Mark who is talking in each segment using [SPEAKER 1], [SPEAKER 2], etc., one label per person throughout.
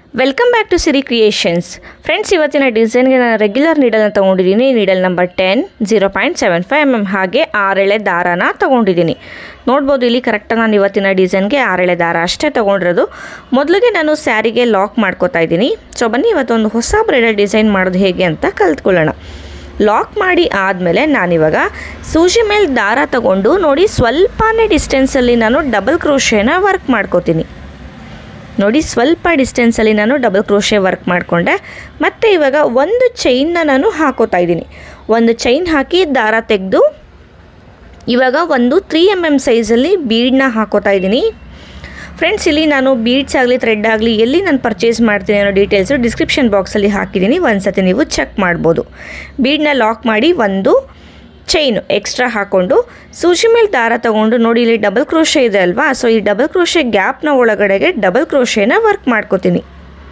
[SPEAKER 1] welcome back to Siri creations friends ಇವತ್ತಿನ ಡಿಸೈನ್ಗೆ ನಾನು ರೆಗ್ಯುಲರ್ ನೀಡಲ್ನ ತೊಗೊಂಡಿದ್ದೀನಿ needle number ten zero point seven five M M ಹಾಗೆ ಆರೆಳೆ ದಾರಾನ ತೊಗೊಂಡಿದ್ದೀನಿ ನೋಡ್ಬೋದು ಇಲ್ಲಿ ಕರೆಕ್ಟಾಗಿ ನಾನು ಇವತ್ತಿನ ಡಿಸೈನ್ಗೆ ಆರೆಳೆ ದಾರ ಅಷ್ಟೇ ತೊಗೊಂಡಿರೋದು ಮೊದಲಿಗೆ ನಾನು ಸ್ಯಾರಿಗೆ ಲಾಕ್ ಮಾಡ್ಕೋತಾ ಇದ್ದೀನಿ ಸೊ ಬನ್ನಿ ಇವತ್ತೊಂದು ಹೊಸ ಬ್ರೈಡಲ್ ಡಿಸೈನ್ ಮಾಡೋದು ಹೇಗೆ ಅಂತ ಕಲ್ತ್ಕೊಳ್ಳೋಣ ಲಾಕ್ ಮಾಡಿ ಆದಮೇಲೆ ನಾನಿವಾಗ ಸೂಜಿ ಮೇಲೆ ದಾರ ತಗೊಂಡು ನೋಡಿ ಸ್ವಲ್ಪನೇ ಡಿಸ್ಟೆನ್ಸಲ್ಲಿ ನಾನು ಡಬಲ್ ಕ್ರೋಶೇನ ವರ್ಕ್ ಮಾಡ್ಕೋತೀನಿ ನೋಡಿ ಸ್ವಲ್ಪ ಡಿಸ್ಟೆನ್ಸಲ್ಲಿ ನಾನು ಡಬಲ್ ಕ್ರೋಶೆ ವರ್ಕ್ ಮಾಡಿಕೊಂಡೆ ಮತ್ತು ಇವಾಗ ಒಂದು ಚೈನ್ನ ನಾನು ಹಾಕೋತಾ ಇದ್ದೀನಿ ಒಂದು ಚೈನ್ ಹಾಕಿ ದಾರ ತೆಗೆದು ಇವಾಗ ಒಂದು ತ್ರೀ ಎಮ್ ಎಮ್ ಸೈಜಲ್ಲಿ ಬೀಡನ್ನ ಹಾಕೋತಾ ಇದ್ದೀನಿ ಫ್ರೆಂಡ್ಸ್ ಇಲ್ಲಿ ನಾನು ಬೀಡ್ಸ್ ಆಗಲಿ ಥ್ರೆಡ್ ಆಗಲಿ ಎಲ್ಲಿ ನಾನು ಪರ್ಚೇಸ್ ಮಾಡ್ತೀನಿ ಅನ್ನೋ ಡೀಟೇಲ್ಸು ಡಿಸ್ಕ್ರಿಪ್ಷನ್ ಬಾಕ್ಸಲ್ಲಿ ಹಾಕಿದ್ದೀನಿ ಒಂದು ಸತಿ ನೀವು ಚೆಕ್ ಮಾಡ್ಬೋದು ಬೀಡನ್ನ ಲಾಕ್ ಮಾಡಿ ಒಂದು ಚೈನು ಎಕ್ಸ್ಟ್ರಾ ಹಾಕ್ಕೊಂಡು ಸೂಜಿ ಮೇಲೆ ದಾರ ತೊಗೊಂಡು ನೋಡಿ ಇಲ್ಲಿ ಡಬಲ್ ಕ್ರೋಶೆ ಇದೆ ಅಲ್ವಾ ಸೊ ಈ ಡಬಲ್ ಕ್ರೋಶೆ ಗ್ಯಾಪ್ನ ಒಳಗಡೆಗೆ ಡಬಲ್ ಕ್ರೋಶೆನ ವರ್ಕ್ ಮಾಡ್ಕೋತೀನಿ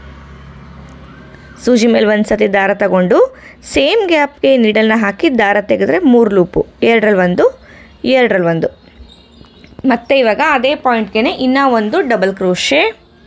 [SPEAKER 1] ಸೂಜಿ ಮೇಲೆ ಒಂದು ಸತಿ ದಾರ ತಗೊಂಡು ಸೇಮ್ ಗ್ಯಾಪ್ಗೆ ನೀಡಲ್ನ ಹಾಕಿ ದಾರ ತೆಗೆದ್ರೆ ಮೂರು ಲೂಪು ಎರಡರಲ್ಲಿ ಒಂದು ಎರಡರಲ್ಲಿ ಒಂದು ಮತ್ತು ಇವಾಗ ಅದೇ ಪಾಯಿಂಟ್ಗೆ ಇನ್ನೂ ಒಂದು ಡಬಲ್ ಕ್ರೋಶೆ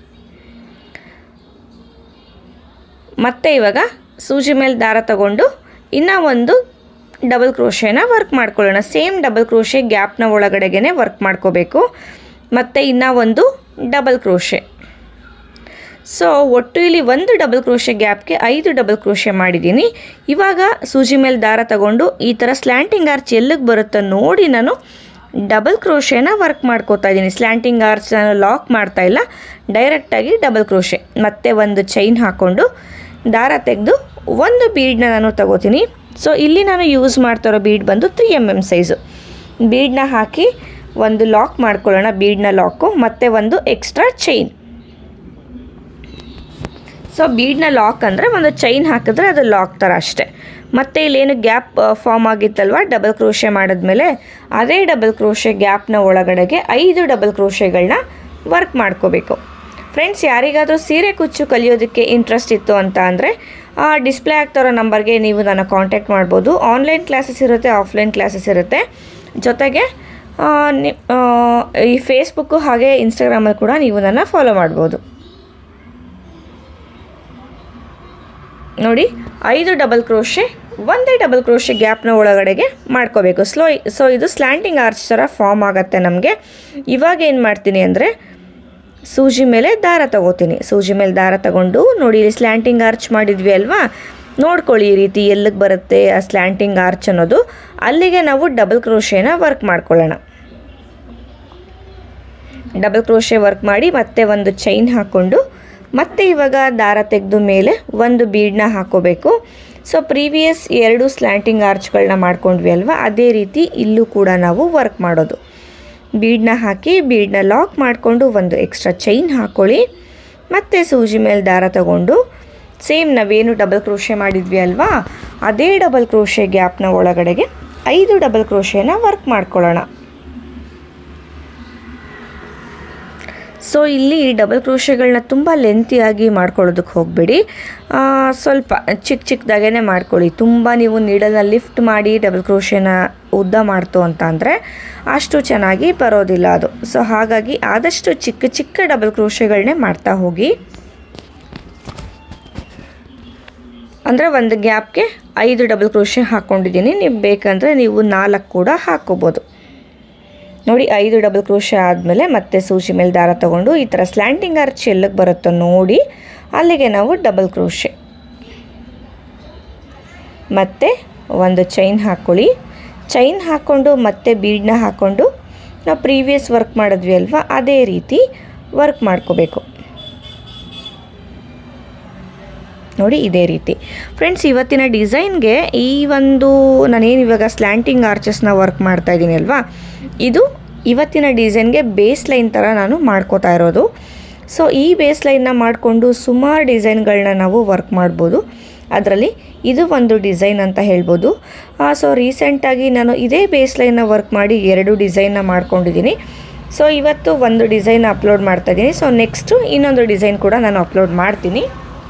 [SPEAKER 1] ಮತ್ತು ಇವಾಗ ಸೂಜಿ ಮೇಲೆ ದಾರ ತಗೊಂಡು ಇನ್ನೂ ಒಂದು ಡಬಲ್ ಕ್ರೋಶೆನ ವರ್ಕ್ ಮಾಡ್ಕೊಳ್ಳೋಣ ಸೇಮ್ ಡಬಲ್ ಕ್ರೋಶೆ ಗ್ಯಾಪ್ನ ಒಳಗಡೆಗೆ ವರ್ಕ್ ಮಾಡ್ಕೋಬೇಕು ಮತ್ತು ಇನ್ನೂ ಒಂದು ಡಬಲ್ ಕ್ರೋಶೆ ಸೊ ಒಟ್ಟು ಇಲ್ಲಿ ಒಂದು ಡಬಲ್ ಕ್ರೋಶೆ ಗ್ಯಾಪ್ಗೆ ಐದು ಡಬಲ್ ಕ್ರೋಶೆ ಮಾಡಿದ್ದೀನಿ ಇವಾಗ ಸೂಜಿ ಮೇಲೆ ದಾರ ತಗೊಂಡು ಈ ಥರ ಸ್ಲ್ಯಾಂಟಿಂಗ್ ಆರ್ಚ್ ಎಲ್ಲಿಗೆ ಬರುತ್ತೋ ನೋಡಿ ನಾನು ಡಬಲ್ ಕ್ರೋಶೆನ ವರ್ಕ್ ಮಾಡ್ಕೋತಾ ಇದ್ದೀನಿ ಸ್ಲ್ಯಾಂಟಿಂಗ್ ಆರ್ಚ್ ನಾನು ಲಾಕ್ ಮಾಡ್ತಾ ಇಲ್ಲ ಡೈರೆಕ್ಟಾಗಿ ಡಬಲ್ ಕ್ರೋಶೆ ಮತ್ತೆ ಒಂದು ಚೈನ್ ಹಾಕ್ಕೊಂಡು ದಾರ ತೆಗೆದು ಒಂದು ಬೀಡನ್ನ ನಾನು ತಗೋತೀನಿ ಸೊ ಇಲ್ಲಿ ನಾನು ಯೂಸ್ ಮಾಡ್ತಾ ಇರೋ ಬೀಡ್ ಬಂದು ತ್ರೀ ಎಮ್ ಎಮ್ ಸೈಜು ಬೀಡನ್ನ ಹಾಕಿ ಒಂದು ಲಾಕ್ ಮಾಡ್ಕೊಳ್ಳೋಣ ಬೀಡನ್ನ ಲಾಕು ಮತ್ತು ಒಂದು ಎಕ್ಸ್ಟ್ರಾ ಚೈನ್ ಸೊ ಬೀಡನ್ನ ಲಾಕ್ ಅಂದರೆ ಒಂದು ಚೈನ್ ಹಾಕಿದ್ರೆ ಅದು ಲಾಕ್ ಥರ ಅಷ್ಟೇ ಮತ್ತು ಇಲ್ಲೇನು ಗ್ಯಾಪ್ ಫಾರ್ಮ್ ಆಗಿತ್ತಲ್ವ ಡಬಲ್ ಕ್ರೋಶೆ ಮಾಡಿದ್ಮೇಲೆ ಅದೇ ಡಬಲ್ ಕ್ರೋಶೆ ಗ್ಯಾಪ್ನ ಒಳಗಡೆಗೆ ಐದು ಡಬಲ್ ಕ್ರೋಶೆಗಳನ್ನ ವರ್ಕ್ ಮಾಡ್ಕೋಬೇಕು ಫ್ರೆಂಡ್ಸ್ ಯಾರಿಗಾದರೂ ಸೀರೆ ಕುಚ್ಚು ಕಲಿಯೋದಕ್ಕೆ ಇಂಟ್ರೆಸ್ಟ್ ಇತ್ತು ಅಂತ ಅಂದರೆ ಡಿಸ್ಪ್ಲೇ ಆಗ್ತಿರೋ ನಂಬರ್ಗೆ ನೀವು ನನ್ನ ಕಾಂಟ್ಯಾಕ್ಟ್ ಮಾಡ್ಬೋದು ಆನ್ಲೈನ್ ಕ್ಲಾಸಸ್ ಇರುತ್ತೆ ಆಫ್ಲೈನ್ ಕ್ಲಾಸಸ್ ಇರುತ್ತೆ ಜೊತೆಗೆ ಆ, ನಿ- ಆ, ಈ ಫೇಸ್ಬುಕ್ಕು ಹಾಗೆ ಇನ್ಸ್ಟಾಗ್ರಾಮಲ್ಲಿ ಕೂಡ ನೀವು ನನ್ನ ಫಾಲೋ ಮಾಡ್ಬೋದು ನೋಡಿ ಐದು ಡಬಲ್ ಕ್ರೋಶೆ ಒಂದೇ ಡಬಲ್ ಕ್ರೋಶೆ ಗ್ಯಾಪ್ನ ಒಳಗಡೆಗೆ ಮಾಡ್ಕೋಬೇಕು ಸ್ಲೋ ಸೊ ಇದು ಸ್ಲ್ಯಾಂಟಿಂಗ್ ಆರ್ಚ್ ಥರ ಫಾರ್ಮ್ ಆಗುತ್ತೆ ನಮಗೆ ಇವಾಗ ಏನು ಮಾಡ್ತೀನಿ ಅಂದರೆ ಸೂಜಿ ಮೇಲೆ ದಾರ ತಗೋತೀನಿ ಸೂಜಿ ಮೇಲೆ ದಾರ ತಗೊಂಡು ನೋಡಿ ಇಲ್ಲಿ ಸ್ಲ್ಯಾಂಟಿಂಗ್ ಆರ್ಚ್ ಮಾಡಿದ್ವಿ ಅಲ್ವಾ ನೋಡ್ಕೊಳ್ಳಿ ಈ ರೀತಿ ಎಲ್ಲಿಗೆ ಬರುತ್ತೆ ಆ ಸ್ಲ್ಯಾಂಟಿಂಗ್ ಆರ್ಚ್ ಅನ್ನೋದು ಅಲ್ಲಿಗೆ ನಾವು ಡಬಲ್ ಕ್ರೋಶೇನ ವರ್ಕ್ ಮಾಡ್ಕೊಳ್ಳೋಣ ಡಬಲ್ ಕ್ರೋಶೆ ವರ್ಕ್ ಮಾಡಿ ಮತ್ತೆ ಒಂದು ಚೈನ್ ಹಾಕ್ಕೊಂಡು ಮತ್ತೆ ಇವಾಗ ದಾರ ತೆಗೆದು ಮೇಲೆ ಒಂದು ಬೀಡನ್ನ ಹಾಕೋಬೇಕು ಸೊ ಪ್ರೀವಿಯಸ್ ಎರಡು ಸ್ಲ್ಯಾಂಟಿಂಗ್ ಆರ್ಚ್ಗಳನ್ನ ಮಾಡ್ಕೊಂಡ್ವಿ ಅಲ್ವಾ ಅದೇ ರೀತಿ ಇಲ್ಲೂ ಕೂಡ ನಾವು ವರ್ಕ್ ಮಾಡೋದು ಬೀಡನ್ನ ಹಾಕಿ ಬೀಡನ್ನ ಲಾಕ್ ಮಾಡಿಕೊಂಡು ಒಂದು ಎಕ್ಸ್ಟ್ರಾ ಚೈನ್ ಹಾಕ್ಕೊಳ್ಳಿ ಮತ್ತು ಸೂಜಿ ಮೇಲೆ ದಾರ ತಗೊಂಡು ಸೇಮ್ ನಾವೇನು ಡಬಲ್ ಕ್ರೋಶೆ ಮಾಡಿದ್ವಿ ಅಲ್ವಾ ಅದೇ ಡಬಲ್ ಕ್ರೋಶೆ ಗ್ಯಾಪ್ನ ಒಳಗಡೆಗೆ ಐದು ಡಬಲ್ ಕ್ರೋಶೆನ ವರ್ಕ್ ಮಾಡ್ಕೊಳ್ಳೋಣ ಸೊ ಇಲ್ಲಿ ಡಬಲ್ ಕ್ರೋಶೆಗಳನ್ನ ತುಂಬ ಲೆಂತಿಯಾಗಿ ಮಾಡ್ಕೊಳ್ಳೋದಕ್ಕೆ ಹೋಗಬೇಡಿ ಸ್ವಲ್ಪ ಚಿಕ್ಕ ಚಿಕ್ಕದಾಗೇ ಮಾಡ್ಕೊಳ್ಳಿ ತುಂಬ ನೀವು ನೀಡಲ್ನ ಲಿಫ್ಟ್ ಮಾಡಿ ಡಬಲ್ ಕ್ರೋಶೆನ ಉದ್ದ ಮಾಡ್ತು ಅಂತ ಅಂದರೆ ಅಷ್ಟು ಚೆನ್ನಾಗಿ ಬರೋದಿಲ್ಲ ಅದು ಸೊ ಹಾಗಾಗಿ ಆದಷ್ಟು ಚಿಕ್ಕ ಚಿಕ್ಕ ಡಬಲ್ ಕ್ರೋಶೆಗಳನ್ನೇ ಮಾಡ್ತಾ ಹೋಗಿ ಅಂದರೆ ಒಂದು ಗ್ಯಾಪ್ಗೆ ಐದು ಡಬಲ್ ಕ್ರೋಶೆ ಹಾಕ್ಕೊಂಡಿದ್ದೀನಿ ನೀವು ಬೇಕಂದರೆ ನೀವು ನಾಲ್ಕು ಕೂಡ ಹಾಕ್ಕೋಬೋದು ನೋಡಿ ಐದು ಡಬಲ್ ಕ್ರೋಶೆ ಆದಮೇಲೆ ಮತ್ತೆ ಸೂಜಿ ಮೇಲೆ ದಾರ ತಗೊಂಡು ಈ ಥರ ಸ್ಲ್ಯಾಂಟಿಂಗ್ ಆರ್ಚ್ ಎಲ್ಲಿಗೆ ಬರುತ್ತೋ ನೋಡಿ ಅಲ್ಲಿಗೆ ನಾವು ಡಬಲ್ ಕ್ರೋಶೆ ಮತ್ತು ಒಂದು ಚೈನ್ ಹಾಕ್ಕೊಳ್ಳಿ ಚೈನ್ ಹಾಕ್ಕೊಂಡು ಮತ್ತೆ ಬೀಡನ್ನ ಹಾಕ್ಕೊಂಡು ನಾವು ಪ್ರೀವಿಯಸ್ ವರ್ಕ್ ಮಾಡಿದ್ವಿ ಅಲ್ವಾ ಅದೇ ರೀತಿ ವರ್ಕ್ ಮಾಡ್ಕೋಬೇಕು ನೋಡಿ ಇದೇ ರೀತಿ ಫ್ರೆಂಡ್ಸ್ ಇವತ್ತಿನ ಡಿಸೈನ್ಗೆ ಈ ಒಂದು ನಾನೇನು ಇವಾಗ ಸ್ಲ್ಯಾಂಟಿಂಗ್ ಆರ್ಚಸ್ನ ವರ್ಕ್ ಮಾಡ್ತಾ ಇದ್ದೀನಿ ಅಲ್ವಾ ಇದು ಇವತ್ತಿನ ಡಿಸೈನ್ಗೆ ಬೇಸ್ ಲೈನ್ ಥರ ನಾನು ಮಾಡ್ಕೋತಾ ಇರೋದು ಸೊ ಈ ಬೇಸ್ ಲೈನ್ನ ಮಾಡಿಕೊಂಡು ಸುಮಾರು ಡಿಸೈನ್ಗಳನ್ನ ನಾವು ವರ್ಕ್ ಮಾಡ್ಬೋದು ಅದರಲ್ಲಿ ಇದು ಒಂದು ಡಿಸೈನ್ ಅಂತ ಹೇಳ್ಬೋದು ಸೊ ರೀಸೆಂಟಾಗಿ ನಾನು ಇದೇ ಬೇಸ್ ಲೈನ್ನ ವರ್ಕ್ ಮಾಡಿ ಎರಡು ಡಿಸೈನ್ನ ಮಾಡ್ಕೊಂಡಿದ್ದೀನಿ ಸೊ ಇವತ್ತು ಒಂದು ಡಿಸೈನ್ ಅಪ್ಲೋಡ್ ಮಾಡ್ತಾ ಇದ್ದೀನಿ ಸೊ ನೆಕ್ಸ್ಟು ಇನ್ನೊಂದು ಡಿಸೈನ್ ಕೂಡ ನಾನು ಅಪ್ಲೋಡ್ ಮಾಡ್ತೀನಿ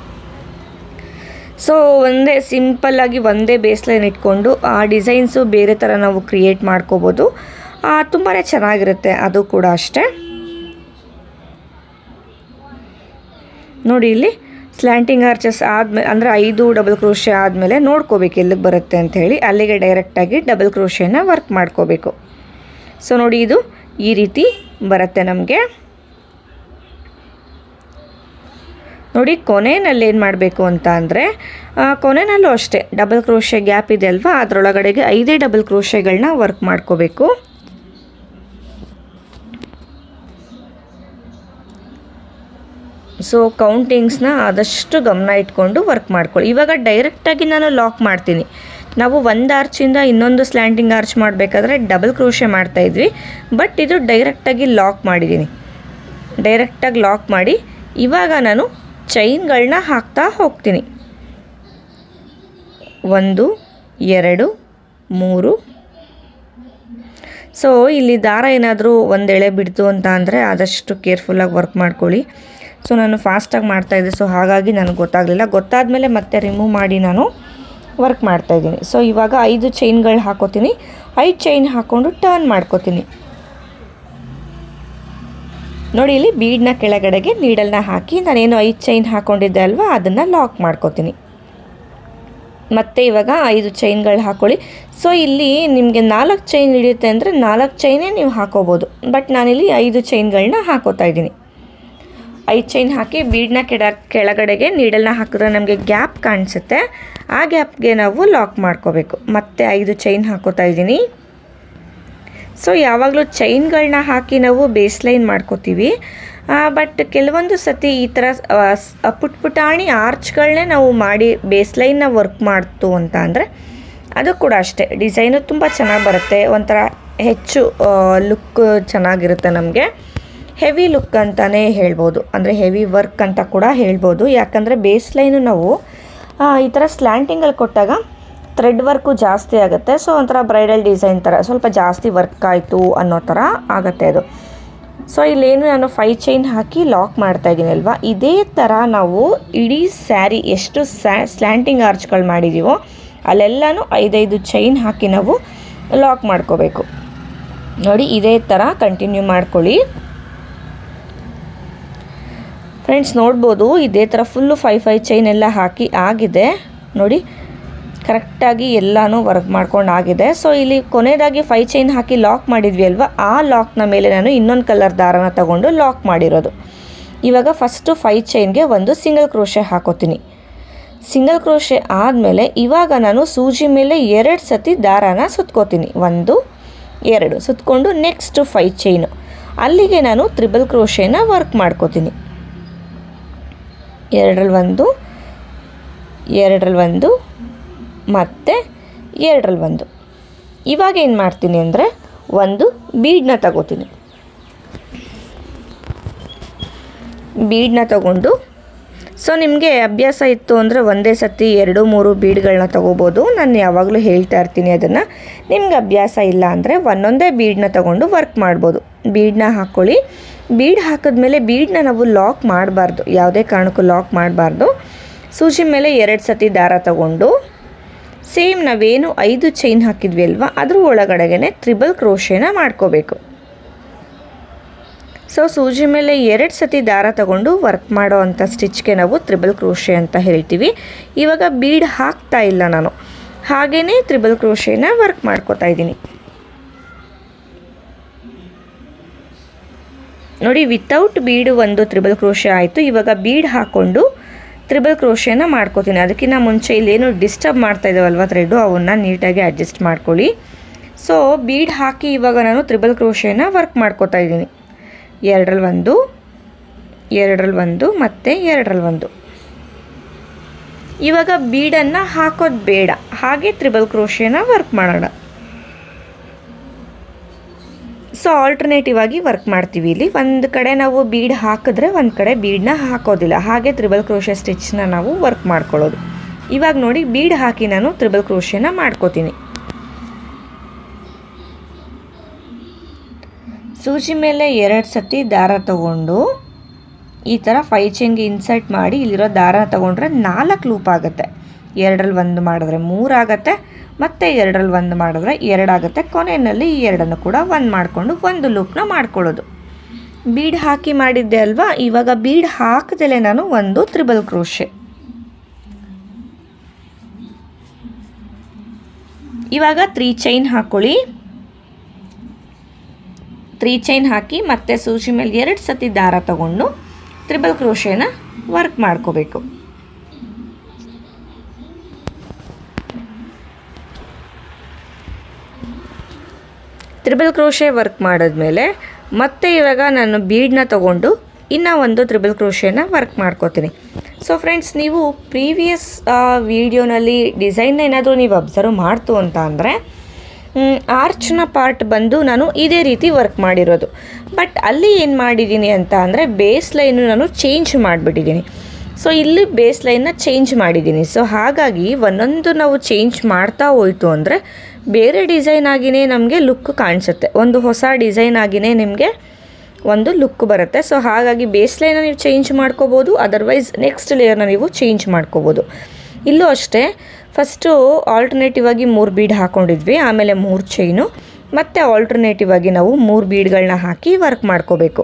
[SPEAKER 1] ಸೊ ಒಂದೇ ಸಿಂಪಲ್ಲಾಗಿ ಒಂದೇ ಬೇಸ್ ಲೈನ್ ಇಟ್ಕೊಂಡು ಆ ಡಿಸೈನ್ಸು ಬೇರೆ ಥರ ನಾವು ಕ್ರಿಯೇಟ್ ಮಾಡ್ಕೋಬೋದು ತುಂಬಾ ಚೆನ್ನಾಗಿರುತ್ತೆ ಅದು ಕೂಡ ಅಷ್ಟೇ ನೋಡಿ ಇಲ್ಲಿ ಸ್ಲ್ಯಾಂಟಿಂಗ್ ಆರ್ಚಸ್ ಆದಮೇಲೆ ಅಂದರೆ ಐದು ಡಬಲ್ ಕ್ರೋಶೆ ಆದಮೇಲೆ ನೋಡ್ಕೋಬೇಕು ಎಲ್ಲಿಗೆ ಬರುತ್ತೆ ಅಂತ ಹೇಳಿ ಅಲ್ಲಿಗೆ ಡೈರೆಕ್ಟಾಗಿ ಡಬಲ್ ಕ್ರೋಶೆನ ವರ್ಕ್ ಮಾಡ್ಕೋಬೇಕು ಸೊ ನೋಡಿ ಇದು ಈ ರೀತಿ ಬರುತ್ತೆ ನಮಗೆ ನೋಡಿ ಕೊನೆಯಲ್ಲಿ ಏನು ಮಾಡಬೇಕು ಅಂತ ಅಂದರೆ ಕೊನೆಯಲ್ಲೂ ಅಷ್ಟೇ ಡಬಲ್ ಕ್ರೋಶೆ ಗ್ಯಾಪ್ ಇದೆ ಅಲ್ವಾ ಅದರೊಳಗಡೆಗೆ ಐದೇ ಡಬಲ್ ಕ್ರೋಶೆಗಳನ್ನ ವರ್ಕ್ ಮಾಡ್ಕೋಬೇಕು ಸೊ ಕೌಂಟಿಂಗ್ಸ್ನ ಆದಷ್ಟು ಗಮನ ಇಟ್ಕೊಂಡು ವರ್ಕ್ ಮಾಡ್ಕೊಳ್ಳಿ ಇವಾಗ ಡೈರೆಕ್ಟಾಗಿ ನಾನು ಲಾಕ್ ಮಾಡ್ತೀನಿ ನಾವು ಒಂದು ಆರ್ಚಿಂದ ಇನ್ನೊಂದು ಸ್ಲ್ಯಾಂಟಿಂಗ್ ಆರ್ಚ್ ಮಾಡಬೇಕಾದ್ರೆ ಡಬಲ್ ಕ್ರೋಶೆ ಮಾಡ್ತಾಯಿದ್ವಿ ಬಟ್ ಇದು ಡೈರೆಕ್ಟಾಗಿ ಲಾಕ್ ಮಾಡಿದ್ದೀನಿ ಡೈರೆಕ್ಟಾಗಿ ಲಾಕ್ ಮಾಡಿ ಇವಾಗ ನಾನು ಚೈನ್ಗಳನ್ನ ಹಾಕ್ತಾ ಹೋಗ್ತೀನಿ ಒಂದು ಎರಡು ಮೂರು ಸೊ ಇಲ್ಲಿ ದಾರ ಏನಾದರೂ ಒಂದು ಎಳೆ ಬಿಡ್ತು ಅಂತ ಅಂದರೆ ಆದಷ್ಟು ಕೇರ್ಫುಲ್ಲಾಗಿ ವರ್ಕ್ ಮಾಡ್ಕೊಳ್ಳಿ ಸೊ ನಾನು ಫಾಸ್ಟಾಗಿ ಮಾಡ್ತಾಯಿದ್ದೆ ಸೊ ಹಾಗಾಗಿ ನನಗೆ ಗೊತ್ತಾಗಲಿಲ್ಲ ಗೊತ್ತಾದಮೇಲೆ ಮತ್ತೆ ರಿಮೂವ್ ಮಾಡಿ ನಾನು ವರ್ಕ್ ಮಾಡ್ತಾಯಿದ್ದೀನಿ ಸೊ ಇವಾಗ ಐದು ಚೈನ್ಗಳು ಹಾಕೋತೀನಿ ಐದು ಚೈನ್ ಹಾಕ್ಕೊಂಡು ಟರ್ನ್ ಮಾಡ್ಕೋತೀನಿ ನೋಡಿ ಇಲ್ಲಿ ಬೀಡನ್ನ ಕೆಳಗಡೆಗೆ ನೀಡಲ್ನ ಹಾಕಿ ನಾನೇನು ಐದು ಚೈನ್ ಹಾಕ್ಕೊಂಡಿದ್ದೆ ಅಲ್ವಾ ಅದನ್ನು ಲಾಕ್ ಮಾಡ್ಕೋತೀನಿ ಮತ್ತು ಇವಾಗ ಐದು ಚೈನ್ಗಳು ಹಾಕ್ಕೊಳ್ಳಿ ಸೊ ಇಲ್ಲಿ ನಿಮಗೆ ನಾಲ್ಕು ಚೈನ್ ಹಿಡಿಯುತ್ತೆ ಅಂದರೆ ನಾಲ್ಕು ಚೈನೇ ನೀವು ಹಾಕೋಬೋದು ಬಟ್ ನಾನಿಲ್ಲಿ ಐದು ಚೈನ್ಗಳನ್ನ ಹಾಕೋತಾ ಇದ್ದೀನಿ ಐದು ಚೈನ್ ಹಾಕಿ ಬೀಡನ್ನ ಕೆಡ ಕೆಳಗಡೆಗೆ ನೀಡಲ್ನ ಹಾಕಿದ್ರೆ ನಮಗೆ ಗ್ಯಾಪ್ ಕಾಣಿಸುತ್ತೆ ಆ ಗ್ಯಾಪ್ಗೆ ನಾವು ಲಾಕ್ ಮಾಡ್ಕೋಬೇಕು ಮತ್ತು ಐದು ಚೈನ್ ಹಾಕೋತಾ ಇದ್ದೀನಿ ಸೊ ಯಾವಾಗಲೂ ಚೈನ್ಗಳನ್ನ ಹಾಕಿ ನಾವು ಬೇಸ್ಲೈನ್ ಮಾಡ್ಕೋತೀವಿ ಬಟ್ ಕೆಲವೊಂದು ಸತಿ ಈ ಥರ ಪುಟ್ ಪುಟಾಣಿ ಆರ್ಚ್ಗಳನ್ನೇ ನಾವು ಮಾಡಿ ಬೇಸ್ಲೈನ್ನ ವರ್ಕ್ ಮಾಡ್ತು ಅಂತ ಅಂದರೆ ಅದು ಕೂಡ ಅಷ್ಟೇ ಡಿಸೈನು ತುಂಬ ಚೆನ್ನಾಗಿ ಬರುತ್ತೆ ಒಂಥರ ಹೆಚ್ಚು ಲುಕ್ ಚೆನ್ನಾಗಿರುತ್ತೆ ನಮಗೆ ಹೆವಿ ಲುಕ್ ಅಂತಲೇ ಹೇಳ್ಬೋದು ಅಂದರೆ ಹೆವಿ ವರ್ಕ್ ಅಂತ ಕೂಡ ಹೇಳ್ಬೋದು ಯಾಕಂದರೆ ಬೇಸ್ಲೈನು ನಾವು ಈ ಥರ ಸ್ಲ್ಯಾಂಟಿಂಗಲ್ಲಿ ಕೊಟ್ಟಾಗ ಥ್ರೆಡ್ ವರ್ಕು ಜಾಸ್ತಿ ಆಗುತ್ತೆ ಸೊ ಒಂಥರ ಬ್ರೈಡಲ್ ಡಿಸೈನ್ ಥರ ಸ್ವಲ್ಪ ಜಾಸ್ತಿ ವರ್ಕ್ ಆಯಿತು ಅನ್ನೋ ಥರ ಆಗುತ್ತೆ ಅದು ಸೊ ಇಲ್ಲೇನು ನಾನು ಫೈ ಚೈನ್ ಹಾಕಿ ಲಾಕ್ ಮಾಡ್ತಾ ಇದ್ದೀನಿ ಅಲ್ವಾ ಇದೇ ಥರ ನಾವು ಇಡೀ ಸ್ಯಾರಿ ಎಷ್ಟು ಸ್ಯಾ ಸ್ಲ್ಯಾಂಟಿಂಗ್ ಆರ್ಚ್ಗಳು ಮಾಡಿದ್ದೀವೋ ಅಲ್ಲೆಲ್ಲನೂ ಐದೈದು ಚೈನ್ ಹಾಕಿ ನಾವು ಲಾಕ್ ಮಾಡ್ಕೋಬೇಕು ನೋಡಿ ಇದೇ ಥರ ಕಂಟಿನ್ಯೂ ಮಾಡ್ಕೊಳ್ಳಿ ಫ್ರೆಂಡ್ಸ್ ನೋಡ್ಬೋದು ಇದೇ ಥರ ಫುಲ್ಲು ಫೈ ಫೈ ಚೈನ್ ಎಲ್ಲ ಹಾಕಿ ಆಗಿದೆ ನೋಡಿ ಕರೆಕ್ಟಾಗಿ ಎಲ್ಲನೂ ವರ್ಕ್ ಮಾಡ್ಕೊಂಡು ಆಗಿದೆ ಸೊ ಇಲ್ಲಿ ಕೊನೆಯದಾಗಿ ಫೈ ಚೈನ್ ಹಾಕಿ ಲಾಕ್ ಮಾಡಿದ್ವಿ ಅಲ್ವಾ ಆ ಲಾಕ್ನ ಮೇಲೆ ನಾನು ಇನ್ನೊಂದು ಕಲರ್ ದಾರನ ತಗೊಂಡು ಲಾಕ್ ಮಾಡಿರೋದು ಇವಾಗ ಫಸ್ಟು ಫೈ ಚೈನ್ಗೆ ಒಂದು ಸಿಂಗಲ್ ಕ್ರೋಶೆ ಹಾಕೋತೀನಿ ಸಿಂಗಲ್ ಕ್ರೋಶೆ ಆದಮೇಲೆ ಇವಾಗ ನಾನು ಸೂಜಿ ಮೇಲೆ ಎರಡು ಸತಿ ದಾರಾನ ಸುತ್ಕೋತೀನಿ ಒಂದು ಎರಡು ಸುತ್ಕೊಂಡು ನೆಕ್ಸ್ಟು ಫೈ ಚೈನು ಅಲ್ಲಿಗೆ ನಾನು ತ್ರಿಬಲ್ ಕ್ರೋಶೆನ ವರ್ಕ್ ಮಾಡ್ಕೋತೀನಿ ಎರಡರಲ್ಲಿ ಒಂದು ಎರಡರಲ್ಲಿ ಒಂದು ಮತ್ತು ಎರಡರಲ್ಲಿ ಒಂದು ಇವಾಗ ಏನು ಮಾಡ್ತೀನಿ ಅಂದರೆ ಒಂದು ಬೀಡನ್ನ ತಗೋತೀನಿ ಬೀಡನ್ನ ತಗೊಂಡು ಸೊ ನಿಮಗೆ ಅಭ್ಯಾಸ ಇತ್ತು ಅಂದರೆ ಒಂದೇ ಸತಿ ಎರಡು ಮೂರು ಬೀಡ್ಗಳನ್ನ ತಗೋಬೋದು ನಾನು ಯಾವಾಗಲೂ ಹೇಳ್ತಾ ಇರ್ತೀನಿ ಅದನ್ನು ನಿಮ್ಗೆ ಅಭ್ಯಾಸ ಇಲ್ಲ ಅಂದರೆ ಒಂದೊಂದೇ ಬೀಡನ್ನ ತಗೊಂಡು ವರ್ಕ್ ಮಾಡ್ಬೋದು ಬೀಡನ್ನ ಹಾಕ್ಕೊಳ್ಳಿ ಬೀಡ್ ಹಾಕಿದ್ಮೇಲೆ ಬೀಡನ್ನ ನಾವು ಲಾಕ್ ಮಾಡಬಾರ್ದು ಯಾವುದೇ ಕಾರಣಕ್ಕೂ ಲಾಕ್ ಮಾಡಬಾರ್ದು ಸೂಜಿ ಮೇಲೆ ಎರಡು ಸತಿ ದಾರ ತಗೊಂಡು ಸೇಮ್ ನಾವೇನು ಐದು ಚೈನ್ ಹಾಕಿದ್ವಿ ಅಲ್ವಾ ಅದ್ರ ಒಳಗಡೆಗೆ ತ್ರಿಬಲ್ ಕ್ರೋಶೆನ ಮಾಡ್ಕೋಬೇಕು ಸೊ ಸೂಜಿ ಮೇಲೆ ಎರಡು ಸತಿ ದಾರ ತಗೊಂಡು ವರ್ಕ್ ಮಾಡೋ ಅಂಥ ಸ್ಟಿಚ್ಗೆ ನಾವು ತ್ರಿಬಲ್ ಕ್ರೋಶೆ ಅಂತ ಹೇಳ್ತೀವಿ ಇವಾಗ ಬೀಡ್ ಹಾಕ್ತಾ ಇಲ್ಲ ನಾನು ಹಾಗೇ ತ್ರಿಬಲ್ ಕ್ರೋಶೆನ ವರ್ಕ್ ಮಾಡ್ಕೋತಾ ಇದ್ದೀನಿ ನೋಡಿ ವಿತೌಟ್ ಬೀಡು ಒಂದು ತ್ರಿಬಲ್ ಕ್ರೋಶೆ ಆಯಿತು ಇವಾಗ ಬೀಡ್ ಹಾಕ್ಕೊಂಡು ತ್ರಿಬಲ್ ಕ್ರೋಶೆನ ಮಾಡ್ಕೋತೀನಿ ಅದಕ್ಕಿಂತ ಮುಂಚೆ ಇಲ್ಲೇನು ಡಿಸ್ಟರ್ಬ್ ಮಾಡ್ತಾ ಇದ್ದಾವಲ್ವ ಥ್ರೆಡ್ಡು ಅವನ್ನ ನೀಟಾಗಿ ಅಡ್ಜಸ್ಟ್ ಮಾಡ್ಕೊಳ್ಳಿ ಸೊ ಬೀಡ್ ಹಾಕಿ ಇವಾಗ ನಾನು ತ್ರಿಬಲ್ ಕ್ರೋಶೆನ ವರ್ಕ್ ಮಾಡ್ಕೋತಾ ಇದ್ದೀನಿ ಎರಡರಲ್ಲಿ ಒಂದು ಎರಡರಲ್ಲಿ ಒಂದು ಮತ್ತು ಎರಡರಲ್ಲಿ ಒಂದು ಇವಾಗ ಬೀಡನ್ನು ಹಾಕೋದು ಬೇಡ ಹಾಗೆ ತ್ರಿಬಲ್ ಕ್ರೋಶೆನ ವರ್ಕ್ ಮಾಡೋಣ ಸೊ ಆಲ್ಟರ್ನೇಟಿವ್ ಆಗಿ ವರ್ಕ್ ಮಾಡ್ತೀವಿ ಇಲ್ಲಿ ಒಂದು ಕಡೆ ನಾವು ಬೀಡ್ ಹಾಕಿದ್ರೆ ಒಂದು ಕಡೆ ಬೀಡನ್ನ ಹಾಕೋದಿಲ್ಲ ಹಾಗೆ ತ್ರಿಬಲ್ ಕ್ರೋಶೆ ಸ್ಟಿಚ್ನ ನಾವು ವರ್ಕ್ ಮಾಡ್ಕೊಳ್ಳೋದು ಇವಾಗ ನೋಡಿ ಬೀಡ್ ಹಾಕಿ ನಾನು ತ್ರಿಬಲ್ ಕ್ರೋಶೆನ ಮಾಡ್ಕೋತೀನಿ ಸೂಜಿ ಮೇಲೆ ಎರಡು ಸತಿ ದಾರ ತಗೊಂಡು ಈ ಥರ ಫೈ ಚೈನ್ಗೆ ಇನ್ಸರ್ಟ್ ಮಾಡಿ ಇಲ್ಲಿರೋ ದಾರ ತಗೊಂಡ್ರೆ ನಾಲ್ಕು ಲೂಪ್ ಆಗುತ್ತೆ ಎರಡರಲ್ಲಿ ಒಂದು ಮಾಡಿದ್ರೆ ಮೂರಾಗತ್ತೆ ಮತ್ತು ಎರಡರಲ್ಲಿ ಒಂದು ಮಾಡಿದ್ರೆ ಎರಡಾಗುತ್ತೆ ಕೊನೆಯಲ್ಲಿ ಈ ಎರಡನ್ನು ಕೂಡ ಒಂದು ಮಾಡಿಕೊಂಡು ಒಂದು ಲೂಪ್ನ ಮಾಡ್ಕೊಳ್ಳೋದು ಬೀಡ್ ಹಾಕಿ ಮಾಡಿದ್ದೆ ಅಲ್ವಾ ಇವಾಗ ಬೀಡ್ ಹಾಕದಲ್ಲೇ ನಾನು ಒಂದು ತ್ರಿಬಲ್ ಕ್ರೋಶೆ ಇವಾಗ ತ್ರೀ ಚೈನ್ ಹಾಕ್ಕೊಳ್ಳಿ ತ್ರೀ ಚೈನ್ ಹಾಕಿ ಮತ್ತೆ ಸೂಜಿ ಮೇಲೆ ಎರಡು ಸತಿ ದಾರ ತಗೊಂಡು ತ್ರಿಬಲ್ ಕ್ರೋಶೇನ ವರ್ಕ್ ಮಾಡ್ಕೋಬೇಕು ತ್ರಿಬಲ್ ಕ್ರೋಶೆ ವರ್ಕ್ ಮಾಡಿದ್ಮೇಲೆ ಮತ್ತೆ ಇವಾಗ ನಾನು ಬೀಡನ್ನ ತಗೊಂಡು ಇನ್ನೂ ಒಂದು ತ್ರಿಬಲ್ ಕ್ರೋಶೆನ ವರ್ಕ್ ಮಾಡ್ಕೋತೀನಿ ಸೊ ಫ್ರೆಂಡ್ಸ್ ನೀವು ಪ್ರೀವಿಯಸ್ ವೀಡಿಯೋನಲ್ಲಿ ಡಿಸೈನ್ನ ಏನಾದರೂ ನೀವು ಅಬ್ಸರ್ವ್ ಮಾಡ್ತು ಅಂತ ಅಂದರೆ ಆರ್ಚ್ನ ಪಾರ್ಟ್ ಬಂದು ನಾನು ಇದೇ ರೀತಿ ವರ್ಕ್ ಮಾಡಿರೋದು ಬಟ್ ಅಲ್ಲಿ ಏನು ಮಾಡಿದ್ದೀನಿ ಅಂತ ಅಂದರೆ ಬೇಸ್ ಲೈನು ನಾನು ಚೇಂಜ್ ಮಾಡಿಬಿಟ್ಟಿದ್ದೀನಿ ಸೊ ಇಲ್ಲಿ ಬೇಸ್ ಲೈನ್ನ ಚೇಂಜ್ ಮಾಡಿದ್ದೀನಿ ಸೊ ಹಾಗಾಗಿ ಒಂದೊಂದು ನಾವು ಚೇಂಜ್ ಮಾಡ್ತಾ ಹೋಯ್ತು ಅಂದರೆ ಬೇರೆ ಡಿಸೈನ್ ಆಗಿನೇ ನಮಗೆ ಲುಕ್ ಕಾಣಿಸುತ್ತೆ ಒಂದು ಹೊಸ ಡಿಸೈನ್ ಆಗಿನೇ ನಿಮಗೆ ಒಂದು ಲುಕ್ ಬರುತ್ತೆ ಸೊ ಹಾಗಾಗಿ ಬೇಸ್ ಲೈನ ನೀವು ಚೇಂಜ್ ಮಾಡ್ಕೋಬೋದು ಅದರ್ವೈಸ್ ನೆಕ್ಸ್ಟ್ ಲೇಯರ್ನ ನೀವು ಚೇಂಜ್ ಮಾಡ್ಕೋಬೋದು ಇಲ್ಲೂ ಅಷ್ಟೇ ಫಸ್ಟು ಆಲ್ಟರ್ನೇಟಿವ್ ಆಗಿ ಮೂರು ಬೀಡ್ ಹಾಕ್ಕೊಂಡಿದ್ವಿ ಆಮೇಲೆ ಮೂರು ಚೈನು ಮತ್ತು ಆಲ್ಟರ್ನೇಟಿವ್ ಆಗಿ ನಾವು ಮೂರು ಬೀಡ್ಗಳನ್ನ ಹಾಕಿ ವರ್ಕ್ ಮಾಡ್ಕೋಬೇಕು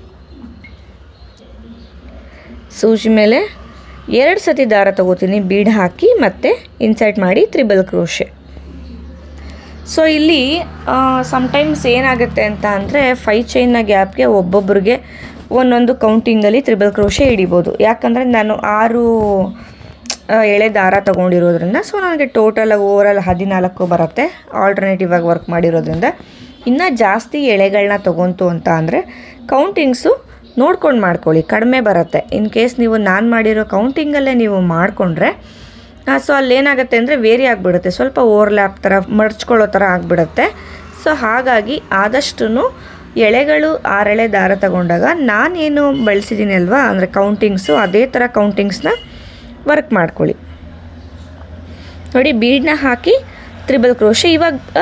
[SPEAKER 1] ಸೂಜಿ ಮೇಲೆ ಎರಡು ಸತಿ ದಾರ ತಗೋತೀನಿ ಬೀಡ್ ಹಾಕಿ ಮತ್ತು ಇನ್ಸರ್ಟ್ ಮಾಡಿ ತ್ರಿಬಲ್ ಕ್ರೋಶೆ ಸೊ ಇಲ್ಲಿ ಸಮ್ಟೈಮ್ಸ್ ಏನಾಗುತ್ತೆ ಅಂತ ಅಂದರೆ ಫೈ ಚೈನ್ನ ಗ್ಯಾಪ್ಗೆ ಒಬ್ಬೊಬ್ಬರಿಗೆ ಒಂದೊಂದು ಕೌಂಟಿಂಗಲ್ಲಿ ತ್ರಿಬಲ್ ಕ್ರೋಶೆ ಹಿಡಿಬೋದು ಯಾಕಂದರೆ ನಾನು ಆರು ಆ, ಎಳೆ ದಾರ ತೊಗೊಂಡಿರೋದ್ರಿಂದ ಸೊ ನನಗೆ ಟೋಟಲಾಗಿ ಓವರಾಲ್ ಹದಿನಾಲ್ಕು ಬರುತ್ತೆ ಆಲ್ಟರ್ನೇಟಿವ್ ಆಗಿ ವರ್ಕ್ ಮಾಡಿರೋದ್ರಿಂದ ಇನ್ನು ಜಾಸ್ತಿ ಎಳೆಗಳನ್ನ ತೊಗೊಂತು ಅಂತ ಅಂದರೆ ಕೌಂಟಿಂಗ್ಸು ನೋಡ್ಕೊಂಡು ಮಾಡ್ಕೊಳ್ಳಿ ಕಡಿಮೆ ಬರುತ್ತೆ ಇನ್ ಕೇಸ್ ನೀವು ನಾನು ಮಾಡಿರೋ ಕೌಂಟಿಂಗಲ್ಲೇ ನೀವು ಮಾಡಿಕೊಂಡ್ರೆ ಸೊ ಅಲ್ಲೇನಾಗುತ್ತೆ ಅಂದರೆ ವೇರಿ ಆಗಿಬಿಡುತ್ತೆ ಸ್ವಲ್ಪ ಓವರ್ಲ್ಯಾಪ್ ಥರ ಮಡ್ಚ್ಕೊಳ್ಳೋ ಥರ ಆಗಿಬಿಡುತ್ತೆ ಸೊ ಹಾಗಾಗಿ ಆದಷ್ಟು ಎಳೆಗಳು ಆರೆಳೆ ದಾರ ತಗೊಂಡಾಗ ನಾನೇನು ಬಳಸಿದ್ದೀನಿ ಅಲ್ವಾ ಅಂದರೆ ಕೌಂಟಿಂಗ್ಸು ಅದೇ ಥರ ಕೌಂಟಿಂಗ್ಸ್ನ ವರ್ಕ್ ಮಾಡ್ಕೊಳ್ಳಿ ನೋಡಿ ಬೀಡನ್ನ ಹಾಕಿ ತ್ರಿಬಲ್ ಕ್ರೋಶೆ ಇವಾಗ ಆ,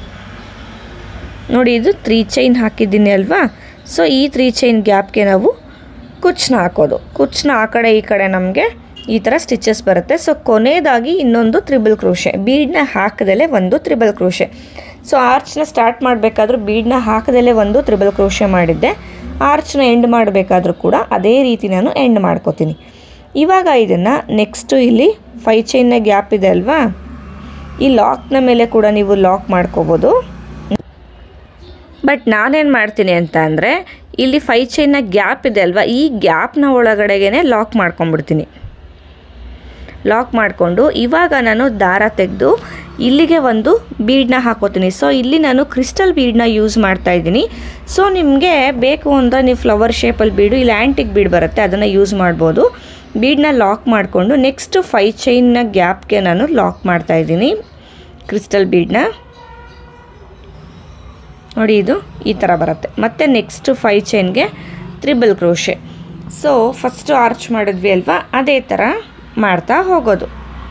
[SPEAKER 1] ನೋಡಿ ಇದು ತ್ರೀ ಚೈನ್ ಹಾಕಿದ್ದೀನಿ ಅಲ್ವಾ ಸೊ ಈ ತ್ರೀ ಚೈನ್ ಗ್ಯಾಪ್ಗೆ ನಾವು ಕುಚ್ಚನ್ನ ಹಾಕೋದು ಕುಚ್ಚನ್ನ ಆ ಕಡೆ ಈ ಕಡೆ ನಮಗೆ ಈ ಥರ ಸ್ಟಿಚಸ್ ಬರುತ್ತೆ ಸೊ ಕೊನೆಯದಾಗಿ ಇನ್ನೊಂದು ತ್ರಿಬಲ್ ಕ್ರೋಶೆ ಬೀಡನ್ನ ಹಾಕದಲ್ಲೇ ಒಂದು ತ್ರಿಬಲ್ ಕ್ರೋಶೆ ಸೊ ಆರ್ಚ್ನ ಸ್ಟಾರ್ಟ್ ಮಾಡಬೇಕಾದ್ರೂ ಬೀಡನ್ನ ಹಾಕದಲ್ಲೇ ಒಂದು ತ್ರಿಬಲ್ ಕ್ರೋಶೆ ಮಾಡಿದ್ದೆ ಆರ್ಚ್ನ ಎಂಡ್ ಮಾಡಬೇಕಾದ್ರೂ ಕೂಡ ಅದೇ ರೀತಿ ನಾನು ಎಂಡ್ ಮಾಡ್ಕೋತೀನಿ ಇವಾಗ ಇದನ್ನು ನೆಕ್ಸ್ಟು ಇಲ್ಲಿ ಫೈ ಚೈನ್ನ ಗ್ಯಾಪ್ ಇದೆ ಅಲ್ವಾ ಈ ಲಾಕ್ನ ಮೇಲೆ ಕೂಡ ನೀವು ಲಾಕ್ ಮಾಡ್ಕೋಬೋದು ಬಟ್ ನಾನೇನು ಮಾಡ್ತೀನಿ ಅಂತ ಅಂದರೆ ಇಲ್ಲಿ ಫೈ ಚೈನ್ನ ಗ್ಯಾಪ್ ಇದೆ ಅಲ್ವಾ ಈ ಗ್ಯಾಪ್ನ ಒಳಗಡೆಗೆ ಲಾಕ್ ಮಾಡ್ಕೊಂಬಿಡ್ತೀನಿ ಲಾಕ್ ಮಾಡಿಕೊಂಡು ಇವಾಗ ನಾನು ದಾರ ತೆಗೆದು ಇಲ್ಲಿಗೆ ಒಂದು ಬೀಡನ್ನ ಹಾಕೋತೀನಿ ಸೊ ಇಲ್ಲಿ ನಾನು ಕ್ರಿಸ್ಟಲ್ ಬೀಡನ್ನ ಯೂಸ್ ಮಾಡ್ತಾ ಇದ್ದೀನಿ ಸೊ ನಿಮಗೆ ಬೇಕು ಅಂದರೆ ನೀವು ಫ್ಲವರ್ ಶೇಪಲ್ಲಿ ಬೀಡು ಇಲ್ಲ ಆ್ಯಂಟಿಕ್ ಬೀಡ್ ಬರುತ್ತೆ ಅದನ್ನು ಯೂಸ್ ಮಾಡ್ಬೋದು ಬೀಡನ್ನ ಲಾಕ್ ಮಾಡಿಕೊಂಡು ನೆಕ್ಸ್ಟ್ ಫೈ ಚೈನ್ನ ಗ್ಯಾಪ್ಗೆ ನಾನು ಲಾಕ್ ಮಾಡ್ತಾ ಇದ್ದೀನಿ ಕ್ರಿಸ್ಟಲ್ ಬೀಡನ್ನ ನೋಡಿ ಇದು ಈ ಥರ ಬರುತ್ತೆ ಮತ್ತು ನೆಕ್ಸ್ಟ್ ಫೈ ಚೈನ್ಗೆ triple crochet so first arch ಮಾಡಿದ್ವಿ ಅಲ್ವಾ ಅದೇ ಥರ ಮಾಡ್ತಾ ಹೋಗೋದು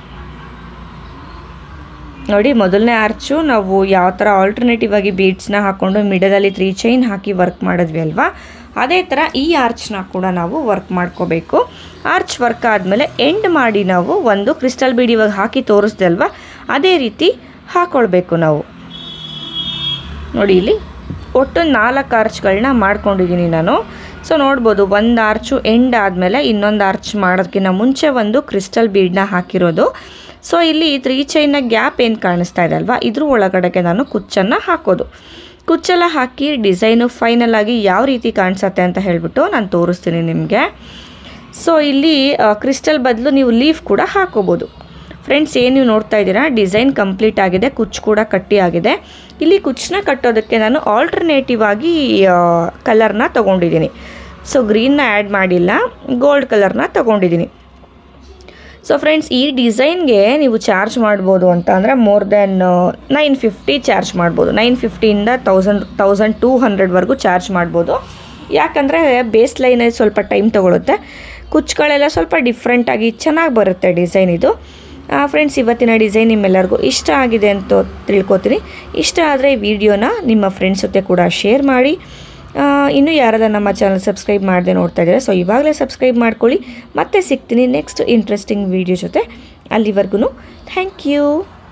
[SPEAKER 1] ನೋಡಿ ಮೊದಲನೇ ಆರ್ಚು ನಾವು ಯಾವ ಥರ ಆಲ್ಟರ್ನೇಟಿವ್ ಆಗಿ ಬೀಡ್ಸ್ನ ಹಾಕ್ಕೊಂಡು ಮಿಡಲಲ್ಲಿ ತ್ರೀ ಚೈನ್ ಹಾಕಿ ವರ್ಕ್ ಮಾಡಿದ್ವಿ ಅಲ್ವಾ ಅದೇ ಥರ ಈ ಆರ್ಚ್ನ ಕೂಡ ನಾವು ವರ್ಕ್ ಮಾಡ್ಕೋಬೇಕು ಆರ್ಚ್ ವರ್ಕ್ ಆದಮೇಲೆ ಎಂಡ್ ಮಾಡಿ ನಾವು ಒಂದು ಕ್ರಿಸ್ಟಲ್ ಬೀಡ್ ಇವಾಗ ಹಾಕಿ ತೋರಿಸ್ದೆ ಅಲ್ವಾ ಅದೇ ರೀತಿ ಹಾಕ್ಕೊಳ್ಬೇಕು ನಾವು ನೋಡಿ ಇಲ್ಲಿ ಒಟ್ಟು ನಾಲ್ಕು ಆರ್ಚ್ಗಳನ್ನ ಮಾಡ್ಕೊಂಡಿದ್ದೀನಿ ನಾನು ಸೊ ನೋಡ್ಬೋದು ಒಂದು ಆರ್ಚು ಎಂಡ್ ಆದಮೇಲೆ ಇನ್ನೊಂದು ಆರ್ಚ್ ಮಾಡೋದಕ್ಕಿಂತ ಮುಂಚೆ ಒಂದು ಕ್ರಿಸ್ಟಲ್ ಬೀಡನ್ನ ಹಾಕಿರೋದು ಸೊ ಇಲ್ಲಿ ತ್ರೀ ಚೈನ್ನ ಗ್ಯಾಪ್ ಏನು ಕಾಣಿಸ್ತಾ ಇದೆ ಅಲ್ವಾ ಇದ್ರ ಒಳಗಡೆಗೆ ನಾನು ಕುಚ್ಚನ್ನು ಹಾಕೋದು ಕುಚ್ಚೆಲ್ಲ ಹಾಕಿ ಡಿಸೈನು ಫೈನಲ್ ಆಗಿ ಯಾವ ರೀತಿ ಕಾಣಿಸುತ್ತೆ ಅಂತ ಹೇಳಿಬಿಟ್ಟು ನಾನು ತೋರಿಸ್ತೀನಿ ನಿಮಗೆ ಸೊ ಇಲ್ಲಿ ಕ್ರಿಸ್ಟಲ್ ಬದಲು ನೀವು ಲೀಫ್ ಕೂಡ ಹಾಕೋಬೋದು ಫ್ರೆಂಡ್ಸ್ ಏನು ನೀವು ನೋಡ್ತಾ ಇದ್ದೀರಾ ಡಿಸೈನ್ ಕಂಪ್ಲೀಟ್ ಆಗಿದೆ ಕುಚ್ಚು ಕೂಡ ಕಟ್ಟಿ ಆಗಿದೆ ಇಲ್ಲಿ ಕುಚ್ಚನ್ನ ಕಟ್ಟೋದಕ್ಕೆ ನಾನು ಆಲ್ಟರ್ನೇಟಿವ್ ಆಗಿ ಕಲರ್ನ ತೊಗೊಂಡಿದ್ದೀನಿ ಸೊ ಗ್ರೀನ್ನ ಆ್ಯಡ್ ಮಾಡಿಲ್ಲ ಗೋಲ್ಡ್ ಕಲರ್ನ ತೊಗೊಂಡಿದ್ದೀನಿ ಸೊ ಫ್ರೆಂಡ್ಸ್ ಈ ಡಿಸೈನ್ಗೆ ನೀವು ಚಾರ್ಜ್ ಮಾಡ್ಬೋದು ಅಂತ ಅಂದರೆ more than nine fifty charge ಮಾಡ್ಬೋದು ನೈನ್ ಫಿಫ್ಟಿಯಿಂದ ತೌಸಂಡ್ ತೌಸಂಡ್ ಟೂ ಹಂಡ್ರೆಡ್ವರೆಗೂ ಚಾರ್ಜ್ ಮಾಡ್ಬೋದು ಯಾಕಂದರೆ ಬೇಸ್ ಲೈನ್ ಸ್ವಲ್ಪ ಟೈಮ್ ತೊಗೊಳುತ್ತೆ ಕುಚ್ಚುಗಳೆಲ್ಲ ಸ್ವಲ್ಪ ಡಿಫ್ರೆಂಟಾಗಿ ಚೆನ್ನಾಗಿ ಬರುತ್ತೆ ಡಿಸೈನ್ ಇದು ಫ್ರೆಂಡ್ಸ್ ಇವತ್ತಿನ ಡಿಸೈನ್ ನಿಮ್ಮೆಲ್ಲರಿಗೂ ಇಷ್ಟ ಆಗಿದೆ ಅಂತ ತಿಳ್ಕೊತೀನಿ ಇಷ್ಟ ಆದರೆ ಈ ವಿಡಿಯೋನ ನಿಮ್ಮ ಫ್ರೆಂಡ್ಸ್ ಜೊತೆ ಕೂಡ ಶೇರ್ ಮಾಡಿ ಆ, ಇನ್ನೂ ಯಾರಾದ್ರೂ ನಮ್ಮ ಚಾನಲ್ ಸಬ್ಸ್ಕ್ರೈಬ್ ಮಾಡದೆ ನೋಡ್ತಾ ಇದ್ದಾರೆ ಸೊ ಇವಾಗಲೇ ಸಬ್ಸ್ಕ್ರೈಬ್ ಮಾಡ್ಕೊಳ್ಳಿ ಮತ್ತೆ ಸಿಗ್ತೀನಿ ನೆಕ್ಸ್ಟ್ ಇಂಟ್ರೆಸ್ಟಿಂಗ್ ವಿಡಿಯೋ ಜೊತೆ ಅಲ್ಲಿವರೆಗೂ ಥ್ಯಾಂಕ್ ಯು